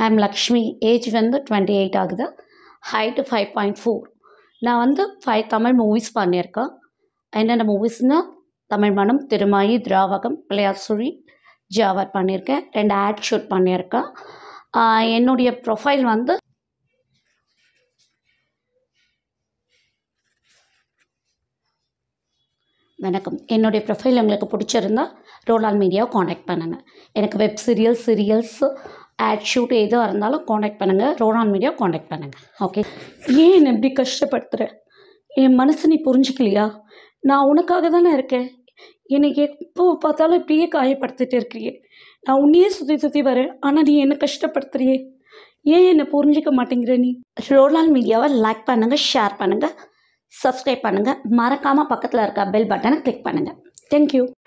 I'm Lakshmi age வந்து twenty eight ஆகுது height five point four நான் வந்து ஃபைவ் தமிழ் மூவிஸ் பண்ணியிருக்கேன் என்னென்ன மூவிஸ்னால் தமிழ் மனம் திருமாயி திராவகம் பிள்ளையாசுழி ஜாவர் பண்ணியிருக்கேன் ரெண்டு ஆட் ஷூட் பண்ணியிருக்கேன் ஆஹ் என்னுடைய ப்ரொஃபைல் வந்து வணக்கம் என்னுடைய ப்ரொஃபைல் உங்களுக்கு பிடிச்சிருந்தா ரோலால் மீடியாவை காண்டாக்ட் பண்ணுங்கள் எனக்கு web serial serials ad shoot எதுவாக இருந்தாலும் காண்டாக்ட் பண்ணுங்கள் ரோலால் மீடியா காண்டாக்ட் பண்ணுங்கள் ஓகே ஏன் என்னை இப்படி கஷ்டப்படுத்துகிற என் மனசு நீ புரிஞ்சுக்கலையா நான் உனக்காக தானே இருக்கேன் எனக்கு எப்போ பார்த்தாலும் இப்படியே காயப்படுத்திட்டு இருக்கிறியே நான் உன்னையே சுற்றி சுற்றி வரேன் ஆனால் நீ என்னை கஷ்டப்படுத்துறியே ஏன் என்னை புரிஞ்சிக்க மாட்டேங்கிற நீ ரோலால் மீடியாவை லைக் பண்ணுங்கள் ஷேர் பண்ணுங்கள் சப்ஸ்கிரைப் பண்ணுங்கள் மறக்காமல் பக்கத்தில் இருக்க பெல் பட்டனை கிளிக் பண்ணுங்கள் தேங்க்யூ